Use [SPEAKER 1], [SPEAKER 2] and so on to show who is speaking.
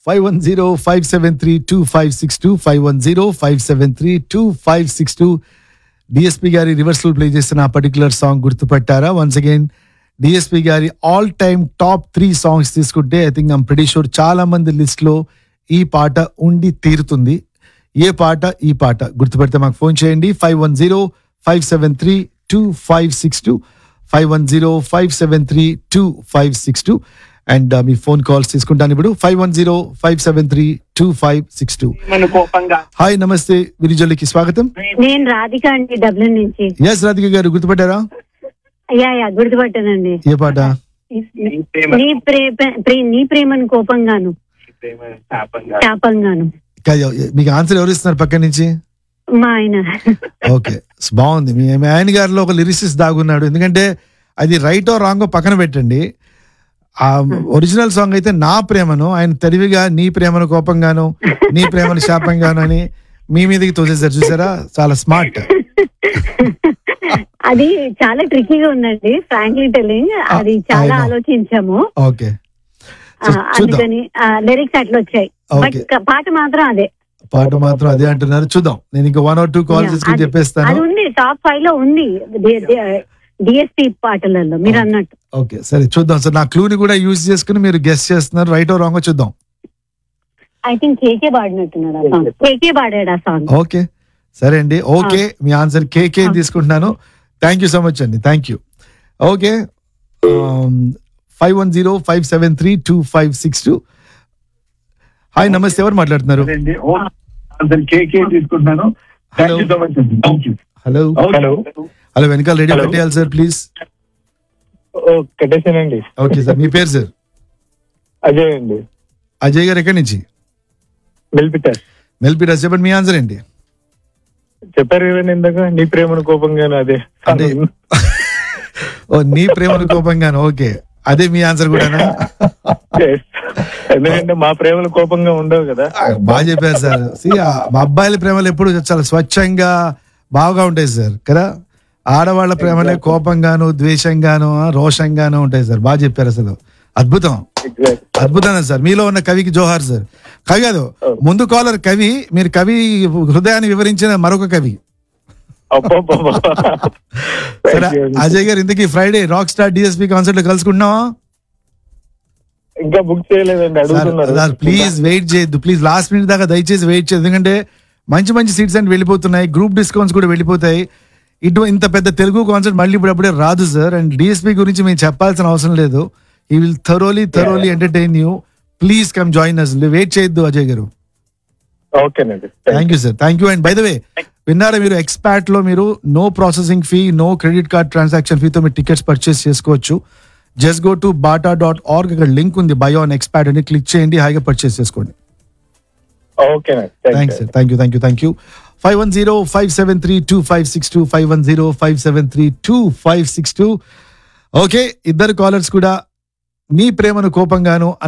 [SPEAKER 1] Five one zero five seven three two five six two five one zero five seven three two five six two DSP గారి reversal play చేసిన ఆ particular song గుర్తుపట్టారా once again DSP గారి all time top three songs తీసుకుంటే I think I'm pretty sure చాలా మంది list లో ఈ పాట ఉండి తీరుతుంది ఏ పాట ఈ పాట గుర్తుపెడితే మాకు ఫోన్ చేయండి five one zero five seven three two five six two five one zero five seven three two five six two and మీ ఫోన్ కాల్స్ తీసుకుంటాను ఇప్పుడు five one zero five seven three two five six two
[SPEAKER 2] మన కోపంగా
[SPEAKER 1] hi నమస్తే విరిజల్లికి స్వాగతం
[SPEAKER 3] నేను రాధిక అండి Dublin నుంచి
[SPEAKER 1] ఎస్ రాధిక గారు గుర్తుపట్టారా
[SPEAKER 3] యా యా గుర్తుపట్టానండి
[SPEAKER 1] ఏ పాట
[SPEAKER 2] నీ ప్రేమ
[SPEAKER 3] నీ ప్రే- ప్రే- నీ ప్రేమను కోపంగాను
[SPEAKER 2] నీ ప్రేమ శాపంగా
[SPEAKER 3] శాపంగాను
[SPEAKER 1] కాదు, మీకు ఆన్సర్ ఎవరు ఇస్తున్నారు పక్క నుంచి
[SPEAKER 3] మా ఆయన
[SPEAKER 1] ఓకే బాగుంది మీ మీ ఆయన గారిలో ఒక లిరిసిస్ దాగున్నాడు ఎందుకంటే అది రైట్ రాంగో పక్కన పెట్టండి ఆ ఒరిజినల్ సాంగ్ అయితే నా ప్రేమను ఆయన తెలివిగా నీ ప్రేమను కోపంగాను నీ ప్రేమను శాపంగాను అని మీ మీదకి తోసేసారు చూసారా చాలా స్మార్ట్
[SPEAKER 3] అది చాలా ట్రికీగా ఉందండి ఫ్రాంక్లీ టెలింగ్ అది చాలా
[SPEAKER 1] I know.
[SPEAKER 3] ఆలోచించాము
[SPEAKER 1] ఓకే
[SPEAKER 3] ఆ, అందుకని లిరిక్స్ అట్లా వచ్చాయి బట్
[SPEAKER 1] Okay.
[SPEAKER 3] పాట మాత్రం అదే
[SPEAKER 1] పాట మాత్రం అదే అంటున్నారు చూద్దాం నేను ఇంకా one or two call
[SPEAKER 3] Yeah,
[SPEAKER 1] చేసుకుని
[SPEAKER 3] అది-
[SPEAKER 1] చెప్పేస్తాను
[SPEAKER 3] అది ఉంది టాప్ ఫైవ్ లో ఉంది డిఎస్పి పాటలలో మీరు అన్నట్టు
[SPEAKER 1] ఓకే సరే చూద్దాం సార్ నా క్లూని కూడా యూజ్ చేసుకుని మీరు గెస్ట్ చేస్తున్నారు రైట్ రాంగో చూద్దాం
[SPEAKER 3] ఐ థింక్ కేకే పాడినట్టున్నాడు ఆ సాంగ్ కేకే పాడాడు ఆ సాంగ్
[SPEAKER 1] ఓకే సరే అండి ఓకే మీ ఆన్సర్ కేకే తీసుకుంటున్నాను థ్యాంక్ యూ సో మచ్ అండి thank you okay five one zero five seven three two five six two hi నమస్తే ఎవరు మాట్లాడుతున్నారు
[SPEAKER 4] అండి ఓ అసలు కేకే తీసుకుంటున్నాను థ్యాంక్ యూ సో మచ్ అండి thank you
[SPEAKER 1] hello
[SPEAKER 2] hello
[SPEAKER 1] hello వెనకాల రెడీ
[SPEAKER 2] Hello.
[SPEAKER 1] పెట్టేయాలి సార్ ప్లీజ్
[SPEAKER 2] ఓ కట్టేసానండి
[SPEAKER 1] ఓకే సార్ మీ పేరు సార్
[SPEAKER 2] అజయ్ అండి
[SPEAKER 1] అజయ్ గారు ఎక్కడి నుంచి
[SPEAKER 2] మెల్పిటర్
[SPEAKER 1] మెల్పీరా చెప్పండి మీ ఆన్సర్ ఏంటి
[SPEAKER 2] చెప్పారు కదండి ఇందాక నీ ప్రేమను కోపంగానే అదే
[SPEAKER 1] అంటే ఓ నీ ప్రేమను కోపంగాను ఓకే అదే మీ ఆన్సర్ కూడానా
[SPEAKER 2] Yes. ఎందుకంటే మా ప్రేమలు కోపంగా ఉండవు కదా
[SPEAKER 1] ఆ, బాగా చెప్పారు సార్ See, ఆ, మా అబ్బాయిల ప్రేమలు ఎప్పుడు చాలా స్వచ్ఛంగా బాగా ఉంటాయి సార్ కదా ఆడవాళ్ళ ప్రేమలే కోపంగాను ద్వేషంగాను ఆ, రోషంగాను ఉంటాయి సార్ బాగా చెప్పారు అసలు అద్భుతం
[SPEAKER 2] ఎగ్జాక్ట్
[SPEAKER 1] అద్భుతం సార్ మీలో ఉన్న కవికి జోహార్ సార్ కవి కాదు ముందు కాలర్ కవి మీరు కవి హృదయాన్ని వివరించిన మరొక కవి సరే అజయ్ గారు ఇంతకీ Friday rock star DSP concert లో కలుసుకుంటున్నావా
[SPEAKER 2] ఇంకా బుక్ చేయలేదండి అడుగుతున్నారు
[SPEAKER 1] ప్లీజ్ వెయిట్ చేయొద్దు ప్లీజ్ లాస్ట్ మినిట్ దాకా దయచేసి వెయిట్ చేయదు ఎందుకంటే మంచి మంచి సీట్స్ అని వెళ్ళిపోతున్నాయి గ్రూప్ డిస్కౌంట్స్ కూడా వెళ్ళిపోతాయి ఇటు ఇంత పెద్ద తెలుగు కాన్సర్ట్ మళ్ళీ ఇప్పుడు అప్పుడే రాదు సార్ అండ్ డిఎస్పీ గురించి మేము చెప్పాల్సిన అవసరం లేదు ఈ will thoroughly thoroughly entertain you please come join us wait చేయొద్దు అజయ్ గారు
[SPEAKER 2] ఓకేనండి
[SPEAKER 1] thank you sir thank you and by the way విన్నారా మీరు ఎక్స్పాట్ లో మీరు no processing fee no credit card transaction ఫీతో మీరు టికెట్స్ పర్చేస్ చేసుకోవచ్చు just go to BATA dot org ఇక్కడ లింక్ ఉంది బై ఆన్ ఎక్స్పాట్ అని క్లిక్ చేయండి హాయిగా పర్చేస్ చేసుకోండి
[SPEAKER 2] ఓకేనండి
[SPEAKER 1] thanks sir thank you thank you thank you five one zero five seven three two five six two five one zero five seven three two five six two okay ఇద్దరు callers కూడా నీ ప్రేమను కోపంగాను